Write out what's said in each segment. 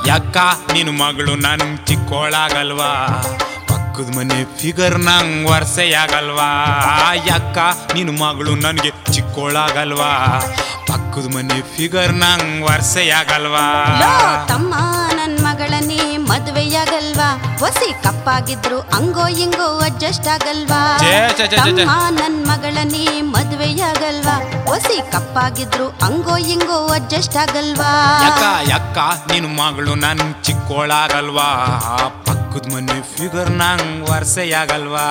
ಯಾಕ ನಿನ್ನ ಮಗಳು ನನ್ ಚಿಕ್ಕೋಳಾಗಲ್ವಾ ಪಕ್ಕದ ಮನೆ ಫಿಗರ್ ನಂಗ್ ವರ್ಷಯಾಗಲ್ವಾ ಯಾಕ ನಿನ್ನ ಮಗಳು ನನಗೆ ಚಿಕ್ಕೋಳಾಗಲ್ವಾ ಪಕ್ಕದ ಮನೆ ಫಿಗರ್ ನಂಗ್ ವರ್ಷಯಾಗಲ್ವಾ ಲೋ ತಮ್ಮ ನನ್ ಮಗಳ ನೀ ಮದ್ವೆಯಾಗಲ್ವಾ ಹೊಸಿ ಕಪ್ಪಾಗಿದ್ರು ಹಂಗೋ ಹಿಂಗೋ ಅಡ್ಜಸ್ಟ್ ಆಗಲ್ವಾ ಛೇ, ಛೇ, ಛೇ, ಛೇ, ಛೇ. ತಮ್ಮ ನನ್ ಮಗಳ ನೀ ಮದ್ವೆಯಾಗಲ್ವಾ ಹೊಸಿ ಕಪ್ಪಾಗಿದ್ರು ಹಂಗೋ ಹಿಂಗೋ ಅಡ್ಜಸ್ಟ್ ಆಗಲ್ವಾ ಯಾಕ ಯಾಕ ನಿನ್ನ ಮಗಳು ನನ್ ಚಿಕ್ಕೋಳಾಗಲ್ವಾ ಪಕ್ಕದ ಮನೆ ಫಿಗರ್ ನಂಗ್ ವರ್ಷಯಾಗಲ್ವಾ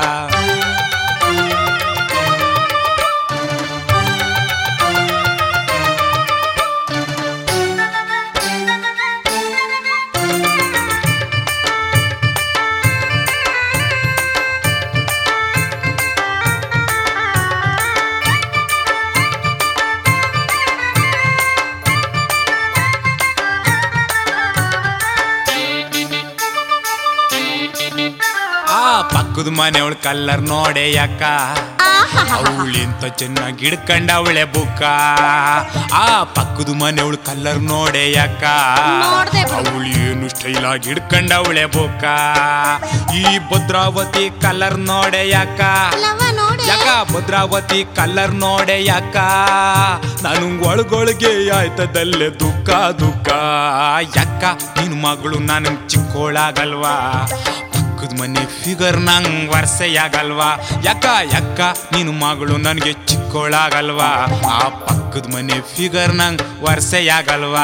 ಆ ಪಕ್ಕದ ಮನೆಯವಳ ಕಲ್ಲರ್ ನೋಡೆ ಯಾಕ ಅವಳಿಂತ ಚೆನ್ನಾಗಿ ಹಿಡ್ಕಂಡ ಅವಳೆ ಬುಕ್ಕ ಆ ಪಕ್ಕದ ಮನೆಯವಳ ಕಲ್ಲರ್ ನೋಡೆ ಯಾಕ ನೋಡ್ದೆ ಬಿಡು. ಅವಳು ಏನು ಸ್ಟೈಲ್ ಆಗಿ ಹಿಡ್ಕಂಡ ಅವಳೆ ಬುಕ್ಕ ಈ ಭದ್ರಾವತಿ ಕಲರ್ ನೋಡೆ ಯಾಕ ಲವ ನೋಡಿ ಯಾಕ ಭದ್ರಾವತಿ ಕಲರ್ ನೋಡೆ ಯಾಕ ನಾನು ಒಳಗೊಳಗೆ ಆಯ್ತದಲ್ಲೇ ದುಃಖ ದುಃಖ ಯಾಕ ನಿನ್ ಮಗಳು ನಾನು ಚಿಕ್ಕೋಳಾಗಲ್ವಾ ಪಕ್ಕದ ಮನೆ ಫಿಗರ್ ನಂಗ್ ವರ್ಷಯಾಗಲ್ವಾ ಯಾಕ ಯಾಕ ನಿನ್ ಮಗಳು ನನಗೆ ಚಿಕ್ಕೋಳಾಗಲ್ವಾ ಆ ಪಕ್ಕದ ಮನೆ ಫಿಗರ್ ನಂಗ್ ವರ್ಷಯಾಗಲ್ವಾ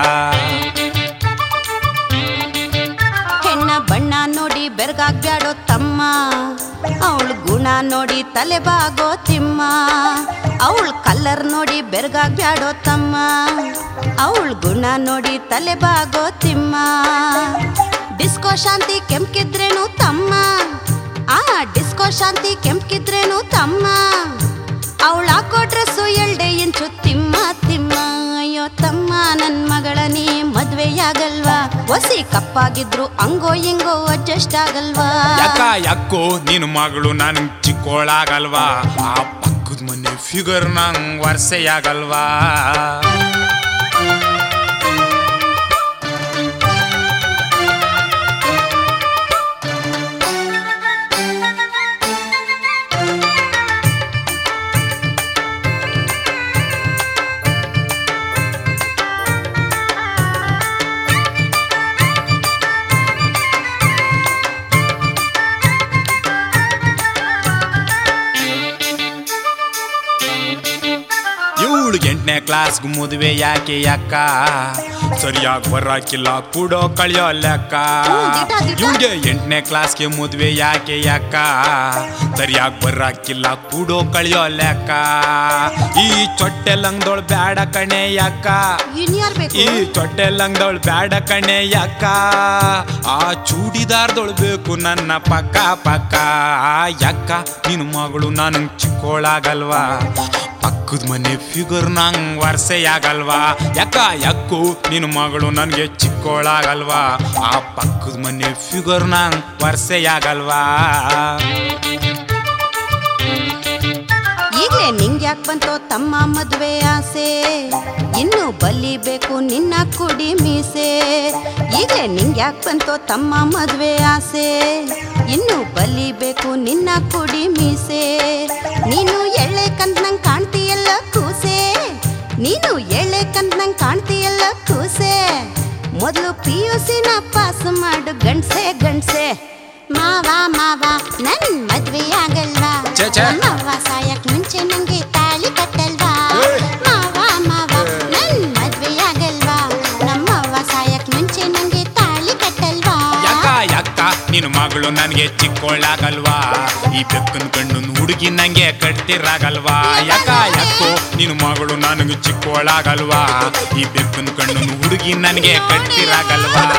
ಹೆಣ್ಣ ಬಣ್ಣ ನೋಡಿ ಬೆರ್ಗಾಗ್ಬ್ಯಾಡೋ ತಮ್ಮ ಅವಳ ಗುಣ ನೋಡಿ ತಲೆ ಬಾಗೋ ತಿಮ್ಮ ಅವಳ ಕಲ್ಲರ್ ನೋಡಿ ಬೆರ್ಗಾಗ್ಬ್ಯಾಡೋ ತಮ್ಮ ಅವಳ ಗುಣ ನೋಡಿ ತಲೆ ಬಾಗೋ ತಿಮ್ಮ ಡಿಸ್ಕೋ ಶಾಂತಿ ಕೆಂಪ್ಕಿದ್ರೇನು ತಮ್ಮ ಆ ಡಿಸ್ಕೋ ಶಾಂತಿ ಕೆಂಪ್ಕಿದ್ರೇನು ತಮ್ಮ ಅವಳ ಹಾಕೋ ಡ್ರೆಸ್ಸು ಎಲ್ಡೆ ಇಂಚು ತಿಮ್ಮ ತಿಮ್ಮ ಅಯ್ಯೋ ತಮ್ಮ ನನ್ ಮಗಳ ನೀ ಮದ್ವೆಯಾಗಲ್ವಾ ಹೊಸಿ ಕಪ್ಪಾಗಿದ್ರು ಹಂಗೋ ಹಿಂಗೋ ಅಡ್ಜಸ್ಟ್ ಆಗಲ್ವಾ ಯಾಕ ಯಾಕೋ ನಿನ್ನ ಮಗಳು ನನ್ ಚಿಕ್ಕೋಳಾಗಲ್ವಾ ಆ ಪಕ್ಕದ ಮನೆ ಫಿಗರ್ ನಂಗ್ ವರ್ಷಯಾಗಲ್ವಾ ಇವಳು ಎಂಟನೇ ಕ್ಲಾಸ್ಗೂ ಮದುವೆ ಯಾಕೆ ಯಾಕ ಸರಿಯಾಗಿ ಬರಾಕಿಲ್ಲ ಕೂಡೋ ಕಳಿಯೋ ಲೆಕ್ಕ ಹ್ಮ್, ದಿಟ, ದಿಟ. ಇವ್ಗೆ ಎಂಟನೇ ಕ್ಲಾಸ್ಗೆ ಮದುವೆ ಯಾಕೆ ಯಾಕ ಸರಿಯಾಗಿ ಬರಾಕಿಲ್ಲ ಕೂಡೋ ಕಳಿಯೋ ಲೆಕ್ಕ ಈ ಚೊಟ್ಟೆ ಲಂಗ್ದೊಳ್ ಬ್ಯಾಡ ಕಣೆ ಯಾಕ ಇನ್ಯಾರ್ ಬೇಕು ಈ ಚೊಟ್ಟೆ ಲಂಗ್ದೊಳ್ ಬ್ಯಾಡ ಕಣೆ ಯಾಕ ಆ ಚೂಡಿದಾರ್ದೊಳ್ ಬೇಕು ನನ್ನ ಪಕ್ಕ ಪಕ್ಕ ಯಾಕ ನಿನ್ನ ಮಗಳು ನಾನು ಚಿಕ್ಕೋಳಾಗಲ್ವಾ ಪಕ್ಕದ ಮನೆ ಫಿಗರ್ ನಂಗ್ ವರ್ಷಯಾಗಲ್ವಾ ಯಾಕ ಯಾಕೋ ನಿನ್ನ ಮಗಳು ನನಗೆ ಚಿಕ್ಕೋಳಾಗಲ್ವಾ ಆ ಪಕ್ಕದ ಮನೆ ಫಿಗರ್ ನಂಗ್ ವರ್ಷಯಾಗಲ್ವಾ ಈಗ್ಲೇ ನಿಂಗ್ ಯಾಕ್ ಬಂತೋ ತಮ್ಮ ಮದ್ವೆ ಆಸೆ ಇನ್ನು ಬಲಿಬೇಕು ನಿನ್ನ ಕುಡಿ ಮೀಸೆ ಈಗ್ಲೇ ನಿಂಗ್ ಯಾಕ್ ಬಂತೋ ತಮ್ಮ ಮದ್ವೆ ಆಸೆ ಇನ್ನು ಬಲಿಬೇಕು ನಿನ್ನ ಕುಡಿ ಮೀಸೆ ನೀನು ಎಳ್ಳೆ ಕಂದ್ನಂಗ್ ಕಾಣ್ತೀಯಲ್ಲ ಕೂಸೆ ನೀನು ಎಳ್ಳೆ ಕಂದ್ನಂಗ್ ಕಾಣ್ತೀಯಲ್ಲ ಕೂಸೆ ಮೊದಲು ಪಿ ಯು ಸಿನ ಪಾಸ್ ಮಾಡು ಗಂಡ್ಸೆ ಗಂಡ್ಸೆ ಮಾವ ಮಾವ ನನ್ ಮದ್ವೆ ಆಗಲ್ವಾ ಛೆ, ಛೆ. ಮಾವ ಸಾಯಕ್ ಮುಂಚೆ ನಂಗೆ ತಾಳಿ ಕಟ್ಟಲ್ವಾ ಏಯ್. ಮಾವ ಮಾವ ನನ್ ಮದ್ವೆ ಆಗಲ್ವಾ ನಮ್ಮವ್ವ ಸಾಯಕ್ ಮುಂಚೆ ನಂಗೆ ತಾಳಿ ಕಟ್ಟಲ್ವಾ ಯಾಕ ಯಾಕ ನಿನ್ನ ಮಗಳು ನನಗೆ ಚಿಕ್ಕೋಳಾಗಲ್ವಾ ಈ ಬೆಕ್ಕನ ಕಣ್ಣು ಹುಡುಗಿ ನಂಗೆ ಕಟ್ತಿರಾಗಲ್ವಾ ಯಾಕ ಯಾಕೋ ನಿನ್ನ ಮಗಳು ನನಗೆ ಚಿಕ್ಕೋಳಾಗಲ್ವಾ ಈ ಬೆಕ್ಕನ ಕಣ್ಣು ಹುಡುಗಿ ನನಗೆ ಕಟ್ತಿರಾಗಲ್ವಾ